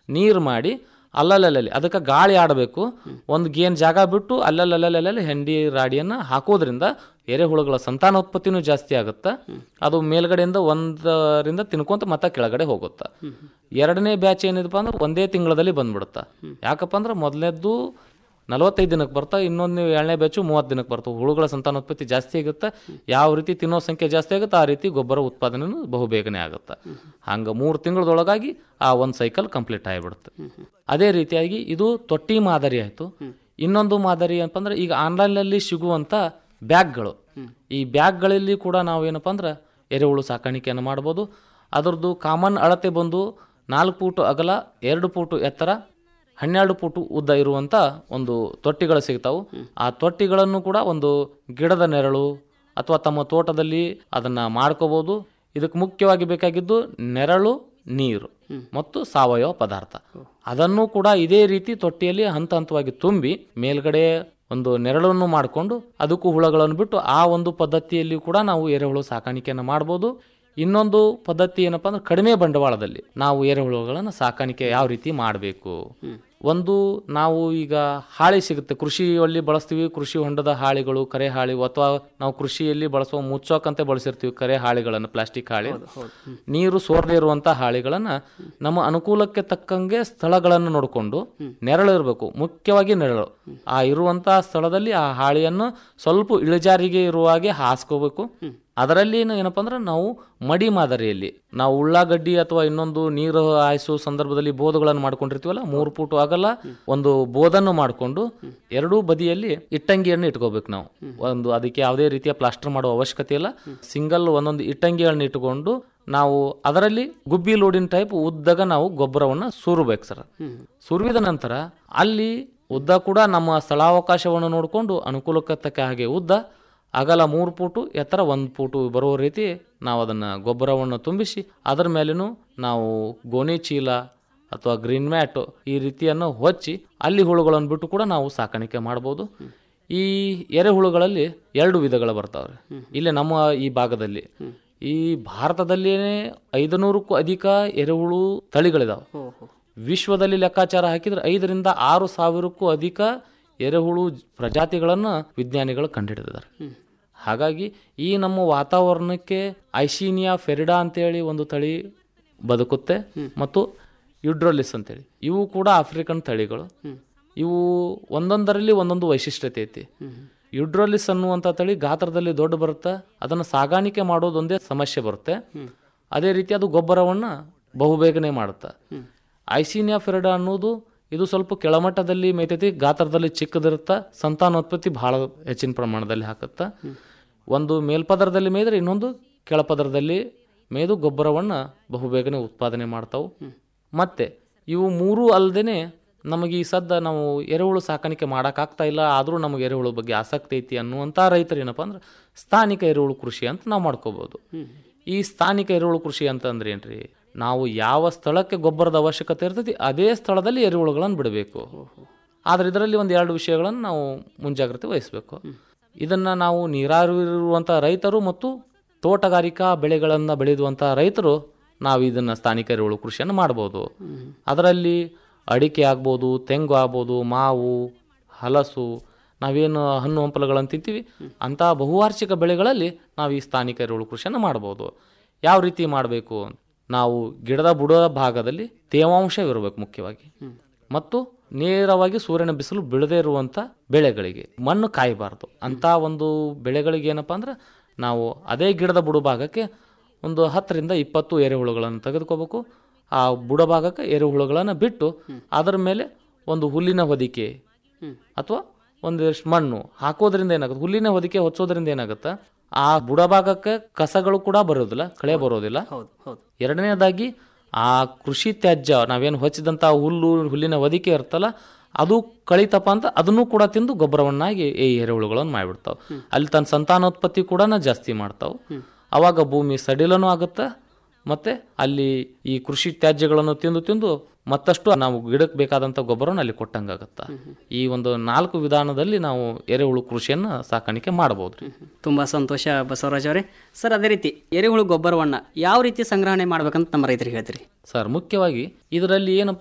ನೀರು ಮಾಡಿ ಅಲ್ಲಲ್ಲಲ್ಲಿ ಅದಕ್ಕೆ ಗಾಳಿ ಆಡಬೇಕು ಒಂದು ಗೇನ್ ಜಾಗ ಬಿಟ್ಟು ಅಲ್ಲಲ್ಲಲ್ಲಲ್ಲಿ ಹೆಂಡಿ ರಾಡಿಯನ್ನು ಹಾಕೋದ್ರಿಂದ ಎರೆಹುಳುಗಳ ಸಂತಾನೋತ್ಪತ್ತಿನೂ ಜಾಸ್ತಿ ಆಗುತ್ತೆ ಅದು ಮೇಲ್ಗಡೆಯಿಂದ ಒಂದರಿಂದ ತಿನ್ಕೊಂತ ಮತ್ತೆ ಕೆಳಗಡೆ ಹೋಗುತ್ತೆ ಎರಡನೇ ಬ್ಯಾಚ್ ಏನಿದಪ್ಪ ಅಂದ್ರೆ ಒಂದೇ ತಿಂಗಳಲ್ಲಿ ಬಂದ್ಬಿಡುತ್ತೆ ಯಾಕಪ್ಪ ಅಂದ್ರೆ ಮೊದಲನೇದ್ದು ನಲವತ್ತೈದು ದಿನಕ್ಕೆ ಬರ್ತಾ ಇನ್ನೊಂದು ಏಳನೇ ಬ್ಯಾಚು ಮೂವತ್ತು ದಿನಕ್ಕೆ ಬರ್ತವೆ ಹುಳುಗಳ ಸಂತಾನೋತ್ಪತ್ತಿ ಜಾಸ್ತಿ ಆಗುತ್ತೆ ಯಾವ ರೀತಿ ತಿನ್ನೋ ಸಂಖ್ಯೆ ಜಾಸ್ತಿ ಆಗುತ್ತೆ ಆ ರೀತಿ ಗೊಬ್ಬರ ಉತ್ಪಾದನೆನೂ ಬಹುಬೇಗನೆ ಆಗುತ್ತೆ ಹಂಗೆ ಮೂರು ತಿಂಗಳದೊಳಗಾಗಿ ಆ ಒಂದು ಸೈಕಲ್ ಕಂಪ್ಲೀಟ್ ಆಗಿಬಿಡುತ್ತೆ ಅದೇ ರೀತಿಯಾಗಿ ಇದು ತೊಟ್ಟಿ ಮಾದರಿ ಆಯಿತು ಇನ್ನೊಂದು ಮಾದರಿ ಏನಪ್ಪ ಅಂದ್ರೆ ಈಗ ಆನ್ಲೈನಲ್ಲಿ ಸಿಗುವಂಥ ಬ್ಯಾಗ್ಗಳು ಈ ಬ್ಯಾಗ್ಗಳಲ್ಲಿ ಕೂಡ ನಾವು ಏನಪ್ಪ ಅಂದ್ರೆ ಎರೆಹುಳು ಸಾಕಾಣಿಕೆಯನ್ನು ಮಾಡ್ಬೋದು ಅದರದ್ದು ಕಾಮನ್ ಅಳತೆ ಬಂದು ನಾಲ್ಕು ಫೂಟು ಅಗಲ ಎರಡು ಫೂಟು ಎತ್ತರ ಹನ್ನೆರಡು ಫೂಟು ಉದ್ದ ಇರುವಂಥ ಒಂದು ತೊಟ್ಟಿಗಳು ಸಿಗ್ತಾವು ಆ ತೊಟ್ಟಿಗಳನ್ನು ಕೂಡ ಒಂದು ಗಿಡದ ನೆರಳು ಅಥವಾ ತಮ್ಮ ತೋಟದಲ್ಲಿ ಅದನ್ನು ಮಾಡ್ಕೋಬೋದು ಇದಕ್ಕೆ ಮುಖ್ಯವಾಗಿ ಬೇಕಾಗಿದ್ದು ನೆರಳು ನೀರು ಮತ್ತು ಸಾವಯವ ಪದಾರ್ಥ ಅದನ್ನು ಕೂಡ ಇದೇ ರೀತಿ ತೊಟ್ಟಿಯಲ್ಲಿ ಹಂತ ಹಂತವಾಗಿ ತುಂಬಿ ಮೇಲ್ಗಡೆ ಒಂದು ನೆರಳನ್ನು ಮಾಡಿಕೊಂಡು ಅದಕ್ಕೂ ಹುಳಗಳನ್ನು ಬಿಟ್ಟು ಆ ಒಂದು ಪದ್ಧತಿಯಲ್ಲಿ ಕೂಡ ನಾವು ಎರೆಹುಳು ಸಾಕಾಣಿಕೆಯನ್ನು ಮಾಡ್ಬೋದು ಇನ್ನೊಂದು ಪದ್ಧತಿ ಏನಪ್ಪಾ ಅಂದ್ರೆ ಕಡಿಮೆ ಬಂಡವಾಳದಲ್ಲಿ ನಾವು ಎರೆಹುಳುಗಳನ್ನು ಸಾಕಾಣಿಕೆ ಯಾವ ರೀತಿ ಮಾಡಬೇಕು ಒಂದು ನಾವು ಈಗ ಹಾಳಿ ಸಿಗುತ್ತೆ ಕೃಷಿಯಲ್ಲಿ ಬಳಸ್ತೀವಿ ಕೃಷಿ ಹೊಂಡದ ಹಾಳಿಗಳು ಕರೆ ಹಾಳಿ ಅಥವಾ ನಾವು ಕೃಷಿಯಲ್ಲಿ ಬಳಸುವ ಮುಚ್ಚೋಕಂತೆ ಬಳಸಿರ್ತೀವಿ ಕರೆ ಹಾಳಿಗಳನ್ನು ಪ್ಲಾಸ್ಟಿಕ್ ಹಾಳಿ ನೀರು ಸೋರದೇ ಇರುವಂಥ ಹಾಳಿಗಳನ್ನು ನಮ್ಮ ಅನುಕೂಲಕ್ಕೆ ತಕ್ಕಂಗೆ ಸ್ಥಳಗಳನ್ನು ನೋಡಿಕೊಂಡು ನೆರಳು ಇರಬೇಕು ಮುಖ್ಯವಾಗಿ ನೆರಳು ಆ ಇರುವಂಥ ಸ್ಥಳದಲ್ಲಿ ಆ ಹಾಳಿಯನ್ನು ಸ್ವಲ್ಪ ಇಳಿಜಾರಿಗೆ ಇರುವ ಹಾಗೆ ಹಾಸ್ಕೋಬೇಕು ಅದರಲ್ಲಿ ಏನಪ್ಪ ಅಂದ್ರೆ ನಾವು ಮಡಿ ಮಾದರಿಯಲ್ಲಿ ನಾವು ಉಳ್ಳಾಗಡ್ಡಿ ಅಥವಾ ಇನ್ನೊಂದು ನೀರು ಹಾಯಿಸುವ ಸಂದರ್ಭದಲ್ಲಿ ಬೋಧಗಳನ್ನು ಮಾಡ್ಕೊಂಡಿರ್ತೀವಲ್ಲ ಮೂರು ಫೂಟು ಆಗಲ್ಲ ಒಂದು ಬೋಧನ್ನು ಮಾಡಿಕೊಂಡು ಎರಡೂ ಬದಿಯಲ್ಲಿ ಇಟ್ಟಂಗಿಯನ್ನು ಇಟ್ಕೋಬೇಕು ನಾವು ಒಂದು ಅದಕ್ಕೆ ಯಾವುದೇ ರೀತಿಯ ಪ್ಲಾಸ್ಟರ್ ಮಾಡುವ ಅವಶ್ಯಕತೆ ಇಲ್ಲ ಸಿಂಗಲ್ ಒಂದೊಂದು ಇಟ್ಟಂಗಿಗಳನ್ನ ಇಟ್ಕೊಂಡು ನಾವು ಅದರಲ್ಲಿ ಗುಬ್ಬಿ ಲೋಡಿನ ಟೈಪ್ ಉದ್ದಗ ನಾವು ಗೊಬ್ಬರವನ್ನು ಸೂರಬೇಕು ಸರ್ ಸುರಿದ ನಂತರ ಅಲ್ಲಿ ಉದ್ದ ಕೂಡ ನಮ್ಮ ಸ್ಥಳಾವಕಾಶವನ್ನು ನೋಡಿಕೊಂಡು ಅನುಕೂಲಕ್ಕೆ ತಕ್ಕ ಹಾಗೆ ಉದ್ದ ಅಗಲ ಮೂರು ಫೂಟು ಎತ್ತರ ಒಂದು ಫೂಟು ಬರುವ ರೀತಿ ನಾವು ಅದನ್ನು ಗೊಬ್ಬರವನ್ನು ತುಂಬಿಸಿ ಅದರ ಮೇಲೇನು ನಾವು ಗೋಣಿ ಚೀಲ ಅಥವಾ ಗ್ರೀನ್ ಮ್ಯಾಟ್ ಈ ರೀತಿಯನ್ನು ಹೊಚ್ಚಿ ಅಲ್ಲಿ ಹುಳುಗಳನ್ನು ಬಿಟ್ಟು ಕೂಡ ನಾವು ಸಾಕಾಣಿಕೆ ಮಾಡ್ಬೋದು ಈ ಎರೆಹುಳುಗಳಲ್ಲಿ ಎರಡು ವಿಧಗಳು ಬರ್ತಾವ್ರೆ ಇಲ್ಲಿ ನಮ್ಮ ಈ ಭಾಗದಲ್ಲಿ ಈ ಭಾರತದಲ್ಲಿಯೇ ಐದುನೂರಕ್ಕೂ ಅಧಿಕ ಎರೆಹುಳು ತಳಿಗಳಿದಾವೆ ವಿಶ್ವದಲ್ಲಿ ಲೆಕ್ಕಾಚಾರ ಹಾಕಿದ್ರೆ ಐದರಿಂದ ಆರು ಸಾವಿರಕ್ಕೂ ಅಧಿಕ ಎರೆಹುಳು ಪ್ರಜಾತಿಗಳನ್ನು ವಿಜ್ಞಾನಿಗಳು ಕಂಡುಹಿಡಿದಿದ್ದಾರೆ ಹಾಗಾಗಿ ಈ ನಮ್ಮ ವಾತಾವರಣಕ್ಕೆ ಐಶೀನಿಯಾ ಫೆರಿಡಾ ಅಂತೇಳಿ ಒಂದು ತಳಿ ಬದುಕುತ್ತೆ ಮತ್ತು ಯುಡ್ರೋಲಿಸ್ ಅಂತೇಳಿ ಇವು ಕೂಡ ಆಫ್ರಿಕನ್ ತಳಿಗಳು ಇವು ಒಂದೊಂದರಲ್ಲಿ ಒಂದೊಂದು ವೈಶಿಷ್ಟ್ಯತೆ ಐತಿ ಯುಡ್ರೋಲಿಸ್ ಅನ್ನುವಂಥ ತಳಿ ಗಾತ್ರದಲ್ಲಿ ದೊಡ್ಡ ಬರುತ್ತೆ ಅದನ್ನು ಸಾಗಾಣಿಕೆ ಮಾಡೋದೊಂದೇ ಸಮಸ್ಯೆ ಬರುತ್ತೆ ಅದೇ ರೀತಿ ಅದು ಗೊಬ್ಬರವನ್ನು ಬಹುಬೇಗನೆ ಮಾಡುತ್ತೆ ಐಸೀನಿಯಾ ಫೆರಿಡಾ ಅನ್ನೋದು ಇದು ಸ್ವಲ್ಪ ಕೆಳಮಟ್ಟದಲ್ಲಿ ಮೇಯ್ತೈತಿ ಗಾತ್ರದಲ್ಲಿ ಚಿಕ್ಕದಿರುತ್ತೆ ಸಂತಾನೋತ್ಪತ್ತಿ ಬಹಳ ಹೆಚ್ಚಿನ ಪ್ರಮಾಣದಲ್ಲಿ ಹಾಕುತ್ತೆ ಒಂದು ಮೇಲ್ಪದರದಲ್ಲಿ ಮೇಯ್ದ್ರೆ ಇನ್ನೊಂದು ಕೆಳಪದರದಲ್ಲಿ ಮೇಯ್ದು ಗೊಬ್ಬರವನ್ನು ಬಹುಬೇಗನೆ ಉತ್ಪಾದನೆ ಮಾಡ್ತಾವು ಮತ್ತೆ ಇವು ಮೂರೂ ಅಲ್ಲದೆ ನಮಗೆ ಈ ಸದ್ದ ನಾವು ಎರೆಹುಳು ಸಾಕಾಣಿಕೆ ಮಾಡೋಕ್ಕಾಗ್ತಾ ಇಲ್ಲ ಆದರೂ ನಮಗೆ ಎರೆಹುಳು ಬಗ್ಗೆ ಆಸಕ್ತಿ ಐತಿ ಅನ್ನುವಂಥ ರೈತರು ಏನಪ್ಪ ಅಂದ್ರೆ ಸ್ಥಾನಿಕ ಎರೆಹುಳು ಕೃಷಿ ಅಂತ ನಾವು ಮಾಡ್ಕೋಬೋದು ಈ ಸ್ಥಾನಿಕ ಎರೆಹುಳು ಕೃಷಿ ಅಂತಂದ್ರೆ ಏನ್ರಿ ನಾವು ಯಾವ ಸ್ಥಳಕ್ಕೆ ಗೊಬ್ಬರದ ಅವಶ್ಯಕತೆ ಇರ್ತೈತಿ ಅದೇ ಸ್ಥಳದಲ್ಲಿ ಎರೆಹುಳುಗಳನ್ನು ಬಿಡಬೇಕು ಆದರೆ ಇದರಲ್ಲಿ ಒಂದು ಎರಡು ವಿಷಯಗಳನ್ನು ನಾವು ಮುಂಜಾಗ್ರತೆ ವಹಿಸಬೇಕು ಇದನ್ನು ನಾವು ನೀರಾವರಿರುವಂಥ ರೈತರು ಮತ್ತು ತೋಟಗಾರಿಕಾ ಬೆಳೆಗಳನ್ನು ಬೆಳೆಯುವಂಥ ರೈತರು ನಾವು ಇದನ್ನು ಸ್ಥಾನಿಕ ಎರೆಹುಳು ಕೃಷಿಯನ್ನು ಮಾಡ್ಬೋದು ಅದರಲ್ಲಿ ಅಡಿಕೆ ಆಗ್ಬೋದು ತೆಂಗು ಆಗ್ಬೋದು ಮಾವು ಹಲಸು ನಾವೇನು ಹಣ್ಣು ಹಂಪಲುಗಳನ್ನು ತಿಂತೀವಿ ಅಂಥ ಬಹುವಾರ್ಷಿಕ ಬೆಳೆಗಳಲ್ಲಿ ನಾವು ಈ ಸ್ಥಾನಿಕ ಎರೆಹುಳು ಕೃಷಿಯನ್ನು ಮಾಡ್ಬೋದು ಯಾವ ರೀತಿ ಮಾಡಬೇಕು ನಾವು ಗಿಡದ ಬುಡದ ಭಾಗದಲ್ಲಿ ತೇವಾಂಶವಿರಬೇಕು ಮುಖ್ಯವಾಗಿ ಮತ್ತು ನೇರವಾಗಿ ಸೂರ್ಯನ ಬಿಸಿಲು ಬೀಳದೇ ಇರುವಂಥ ಬೆಳೆಗಳಿಗೆ ಮಣ್ಣು ಕಾಯಬಾರ್ದು ಅಂಥ ಒಂದು ಬೆಳೆಗಳಿಗೆ ಏನಪ್ಪ ಅಂದ್ರೆ ನಾವು ಅದೇ ಗಿಡದ ಬುಡ ಭಾಗಕ್ಕೆ ಒಂದು ಹತ್ತರಿಂದ ಇಪ್ಪತ್ತು ಎರೆಹುಳುಗಳನ್ನು ತೆಗೆದುಕೋಬೇಕು ಆ ಬುಡ ಭಾಗಕ್ಕೆ ಎರೆಹುಳುಗಳನ್ನು ಬಿಟ್ಟು ಅದರ ಮೇಲೆ ಒಂದು ಹುಲ್ಲಿನ ಹೊದಿಕೆ ಅಥವಾ ಒಂದಿಷ್ಟು ಮಣ್ಣು ಹಾಕೋದ್ರಿಂದ ಏನಾಗುತ್ತೆ ಹುಲ್ಲಿನ ಹೊದಿಕೆ ಹೊಚ್ಚೋದ್ರಿಂದ ಏನಾಗುತ್ತೆ ಆ ಬುಡ ಭಾಗಕ್ಕೆ ಕಸಗಳು ಕೂಡ ಬರೋದಿಲ್ಲ ಕಳೆ ಬರೋದಿಲ್ಲ ಹೌದು ಹೌದು ಎರಡನೇದಾಗಿ ಆ ಕೃಷಿ ತ್ಯಾಜ್ಯ ನಾವೇನು ಹೊಚ್ಚಿದಂಥ ಹುಲ್ಲು ಹುಲ್ಲಿನ ಹೊದಿಕೆ ಇರ್ತಲ್ಲ ಅದು ಕಳಿತಪ್ಪ ಅಂತ ಅದನ್ನು ಕೂಡ ತಿಂದು ಗೊಬ್ಬರವನ್ನಾಗಿ ಈ ಎರೆಹುಳುಗಳನ್ನು ಮಾಡಿಬಿಡ್ತಾವೆ ಅಲ್ಲಿ ತನ್ನ ಸಂತಾನೋತ್ಪತ್ತಿ ಕೂಡ ಜಾಸ್ತಿ ಮಾಡ್ತಾವೆ ಅವಾಗ ಭೂಮಿ ಸಡಿಲನೂ ಆಗುತ್ತೆ ಮತ್ತೆ ಅಲ್ಲಿ ಈ ಕೃಷಿ ತ್ಯಾಜ್ಯಗಳನ್ನು ತಿಂದು ತಿಂದು ಮತ್ತಷ್ಟು ನಾವು ಗಿಡಕ್ಕೆ ಬೇಕಾದಂಥ ಗೊಬ್ಬರನ ಅಲ್ಲಿ ಕೊಟ್ಟಂಗಾಗತ್ತೆ ಈ ಒಂದು ನಾಲ್ಕು ವಿಧಾನದಲ್ಲಿ ನಾವು ಎರೆಹುಳು ಕೃಷಿಯನ್ನು ಸಾಕಾಣಿಕೆ ಮಾಡ್ಬೋದು ರೀ ತುಂಬ ಸಂತೋಷ ಬಸವರಾಜ್ ಅವರೇ ಸರ್ ಅದೇ ರೀತಿ ಎರೆಹುಳು ಗೊಬ್ಬರವನ್ನು ಯಾವ ರೀತಿ ಸಂಗ್ರಹಣೆ ಮಾಡ್ಬೇಕಂತ ನಮ್ಮ ರೈತರಿಗೆ ಹೇಳ್ತೀರಿ ಸರ್ ಮುಖ್ಯವಾಗಿ ಇದರಲ್ಲಿ ಏನಪ್ಪ